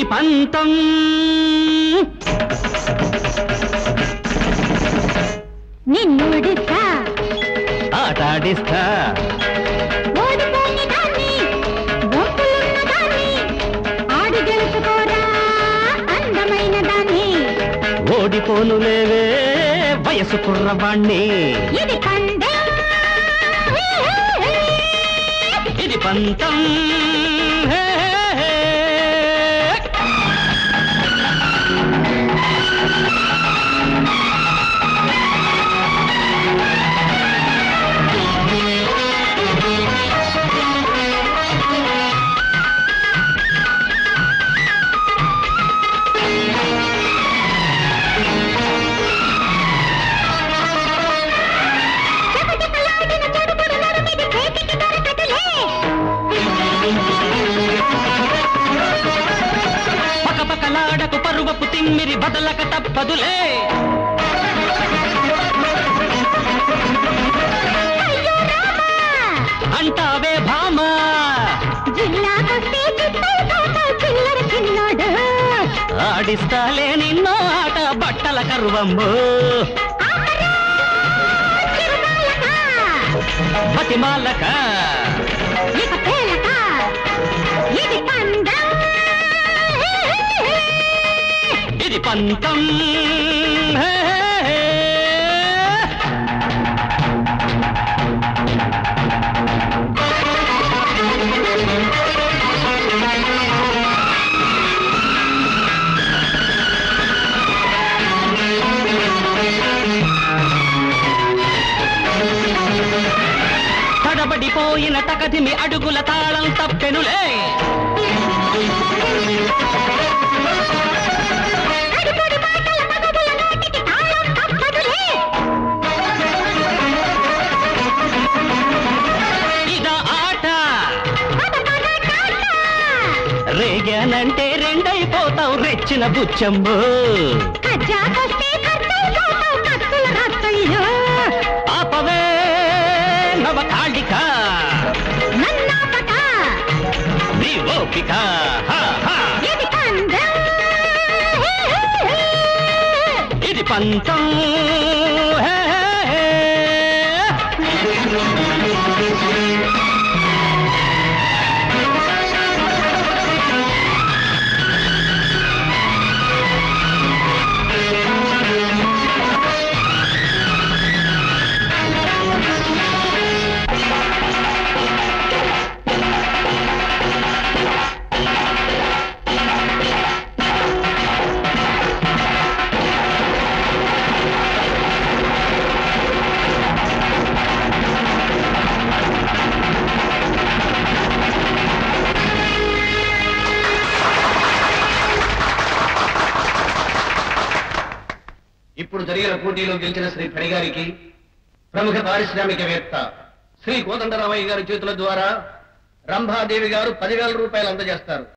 పంతం నిన్నుడిస్తా ఆటాడిస్తా ఓడిపోని దాన్ని వంపులున్న దాన్ని ఆడి గెలుచుకోరా అందమైన దాన్ని ఓడిపోనులేవే వయసు కుర్రవాణ్ణి ఇది కందే ఇది పంతం హే, హే, హే. చకచకలాడిన చెడుపుడు నడుమిది చేతికి దొరకదులే పకపకలాడకు పరువపు తిమ్మిరి బదలక తప్పదులే అయ్యో రామా అంటావే భామా జిల్లాకొస్తే చిత్తైపోతావు చిల్లర చిన్నోడు ఆడిస్తాలే నిన్నో ఆట బట్టల కరువమ్ము ఆహరా చిరునాయక బతిమాలక ఇక పేలక ఇది పందెం ఇది పంతం హే, హే, హే. తడబడిపోయిన తకదిమి అడుగుల తాళం తప్పెనులే అడిపొడి మాటల మగబుల నోటికి తాళం తప్పదులే ఇదా ఆట పద పద టాటా రేగానంటే రెండైపోతావు రెచ్చిన బుచ్చంబు కజ్జాకొస్తే ఖర్చయిపోతావు కత్తుల రత్తయ్యో ఆపవే నవ కాళిక నన్నాపక నీ ఓపిక హా, హా. ఇది పందెం ఇది పంతం హే, హే, హే. ఇప్పుడు జరిగిన పోటీలో గెలిచిన శ్రీ ఫణి గారికి ప్రముఖ పారిశ్రామికవేత్త శ్రీ కోదండరామయ్య గారి చేతుల ద్వారా రంభాదేవి గారు పదివేల రూపాయలు అందజేస్తారు